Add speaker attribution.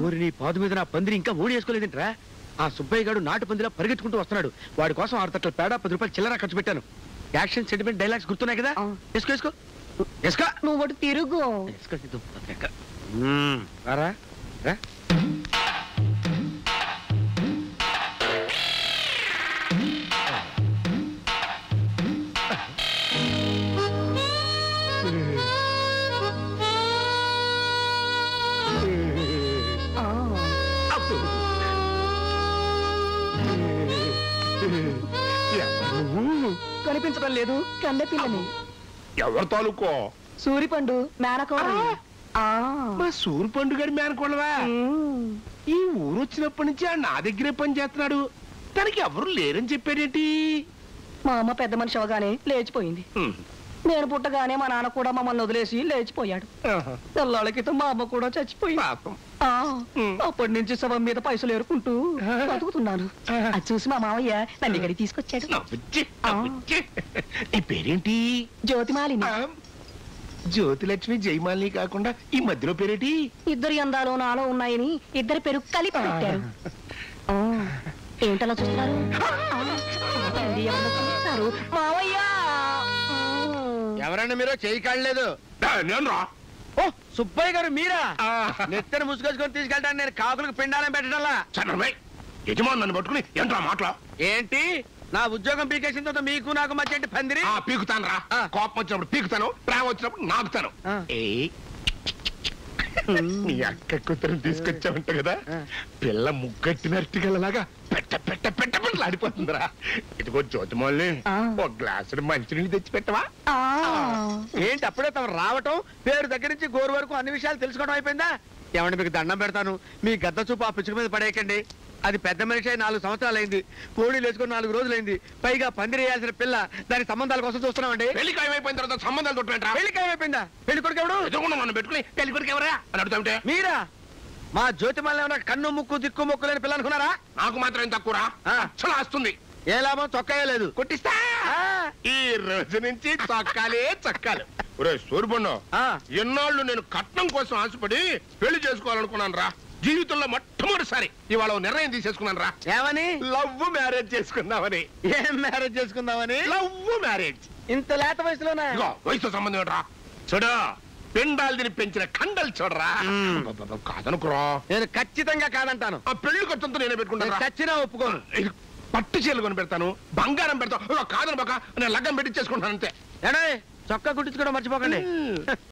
Speaker 1: ఊరి నీ పాదు మీద నా పందిరి ఇంకా ఓడి వేసుకోలేదంట్రా ఆ సుబ్బయ్య గారు నాటు పందిలా పరిగెత్తుకుంటూ వస్తున్నాడు వాడి కోసం ఆరు తట్ల పేడ పది రూపాయలు చిల్లర ఖర్చు పెట్టాను యాక్షన్ సెంటిమెంట్ డైలాగ్స్ గుర్తున్నాయి కదా
Speaker 2: ఆ.
Speaker 1: వేసుకో వేసుకో వేసుకో
Speaker 2: నువ్వు ఒకటి తిరుగు
Speaker 1: వేసుకో సిద్ధు. ఎక్క. మ్మ్. రారా రా
Speaker 2: ఆ,
Speaker 1: అబ్బో.
Speaker 2: కనిపించడం లేదు కన్నె పిల్లని
Speaker 3: ఎవరి తాలూకో
Speaker 2: సూరిపండు మేనకోడ ఆ,
Speaker 3: మా సూరు పండుగడి మేనకోళ్ళవా
Speaker 2: ఉమ్.
Speaker 3: ఈ ఊరు వచ్చినప్పటి నుంచి ఆ నా దగ్గరే పని చేస్తున్నాడు తనకి ఎవరు లేరని చెప్పాడేంటి
Speaker 2: మా అమ్మ పెద్ద మనిషి అవగానే లేచిపోయింది
Speaker 3: హ్మ్.
Speaker 2: నేను పుట్టగానే మా నాన్న కూడా మమ్మల్ని వదిలేసి లేచిపోయాడు
Speaker 3: ఆహా.
Speaker 2: తెల్లాళ్ళ క్రితం మా అమ్మ కూడా చచ్చిపోయింది
Speaker 3: పాపం
Speaker 2: ఆ,
Speaker 3: ఉమ్.
Speaker 2: అప్పటి నుంచి శవం మీద పైసలు ఏరుకుంటూ బతుకుతున్నాను అది చూసి మా మామయ్య నన్ను ఇక్కడికి తీసుకొచ్చాడు
Speaker 3: నవ్వుచ్చి, నవ్వుచ్చి. నీ పేరేంటి
Speaker 2: జ్యోతిమాలిని
Speaker 3: ఆ, జ్యోతిలక్ష్మి జయమాలిని కాకుండా ఈ మధ్యలో పేరేటి
Speaker 2: ఇద్దరి అందాలు నాలో ఉన్నాయని ఇద్దరి పేరు కలిపి పెట్టారు ఆ, ఏంటలా చూస్తున్నారు ఆ, ఏంటి ఎవరో చూస్తున్నారు మావయ్య ఉమ్.
Speaker 1: ఎవరన్నా మీరు చేయి కాడలేదు
Speaker 3: నేను రా
Speaker 1: ఓ సుబ్బయ్య గారు మీరా
Speaker 3: ఆ.
Speaker 1: నెత్తని ముసుగొచ్చుకొని తీసుకెళ్ళడానికి నేను కాకులకు పిండాలని పెట్టడంలా
Speaker 3: చంద్రబాయ్ యజమాని నన్ను పట్టుకుని ఏంట్రా మాటలు
Speaker 1: ఏంటి నా ఉద్యోగం పీకేసిన తర్వాత మీకు నాకు మధ్య ఏంటి పందిరి
Speaker 3: ఆ పీకుతాను రా
Speaker 1: ఆ.
Speaker 3: కోపం వచ్చినప్పుడు పీకుతాను ప్రేమ వచ్చినప్పుడు నాకుతాను
Speaker 1: ఆ.
Speaker 3: ఏయ్. నీ అక్క కూతురు తీసుకొచ్చావంట కదా
Speaker 1: ఆ.
Speaker 3: పిల్ల ముగ్గట్టినట్టుగలలాగా పెట్ట పెట్ట పెట్ట పెట్టలాడిపోతుందిరా ఇదిగో జ్యోతిమల్ని
Speaker 2: ఆ.
Speaker 3: ఒక గ్లాసుడు మంచినీళ్ళు తెచ్చి పెట్టవా
Speaker 2: ఆ,
Speaker 1: ఏంటి అప్పుడే తమ రావటం పేరు దగ్గర నుంచి గోరు వరకు అన్ని విషయాలు తెలుసుకోవడం అయిపోయిందా ఏమంటే మీకు దండం పెడతాను మీ గద్ద చూపు ఆ పిచ్చుక మీద పడేయకండి అది పెద్ద మనిషి అయి నాలుగు సంవత్సరాలు అయింది కోడీలు వేసుకొని నాలుగు రోజులైంది పైగా పందిరేయాల్సిన పిల్ల దాని సంబంధాల కోసం చూస్తున్నామండి
Speaker 3: పెళ్లి ఖాయమైపోయిన తర్వాత సంబంధాలు తొట్టంటరా
Speaker 1: పెళ్లి అయిపోయిందా పెళ్లి కొడుకు ఎవడు
Speaker 3: ఎదురుకుండా నన్ను పెట్టుకుని పెళ్లి కొడుకు ఎవరా అని అడుగుతాంటే
Speaker 1: మీరా మా జ్యోతిమల్ల ఏమన్నా కన్ను ముక్కు దిక్కు ముక్కు లేని పిల్ల అనుకున్నారా
Speaker 3: నాకు మాత్రం ఏం తక్కువరా
Speaker 1: ఆ.
Speaker 3: అసలు వస్తుంది
Speaker 1: ఏ లాభం చొక్కాయే లేదు
Speaker 3: కొట్టిస్తా
Speaker 1: ఆ.
Speaker 3: ఈ రోజు నుంచి చొక్కాలే చొక్కాలు ఒరే సూర్యబొన్ను
Speaker 1: ఆ.
Speaker 3: ఎన్నాళ్ళు నేను కట్నం కోసం ఆశపడి పెళ్లి చేసుకోవాలనుకున్నాను రా జీవితంలో మొట్టమొదటిసారి ఇవాళ ఓ నిర్ణయం తీసేసుకున్నాను రా
Speaker 1: ఏమని
Speaker 3: లవ్ మ్యారేజ్ చేసుకుందామని
Speaker 1: ఏం మ్యారేజ్ చేసుకుందామని
Speaker 3: లవ్ మ్యారేజ్
Speaker 1: ఇంత లేత వయసులోనే
Speaker 3: ఇగో వయసుతో సంబంధం ఏంట్రా చూడు పిండాలు తిని పెంచిన కండలు చూడరా
Speaker 1: మ్మ్.
Speaker 3: అబ్బబ్బబ్బ, కాదనుకురా
Speaker 1: నేను ఖచ్చితంగా కాదంటాను
Speaker 3: ఆ పెళ్లి ఖర్చుతో నేనే
Speaker 1: నేను
Speaker 3: పెట్టుకుంటాను రా.
Speaker 1: చచ్చినా ఒప్పుకోను
Speaker 3: ఇది పట్టు చీరలు కొని పెడతాను బంగారం పెడతాను ఇగో కాదని బక నేను లగ్గం పెట్టి చేసుకుంటాను అంతే
Speaker 1: ఏడే చొక్కా కుట్టించుకోవడం మర్చిపోకండి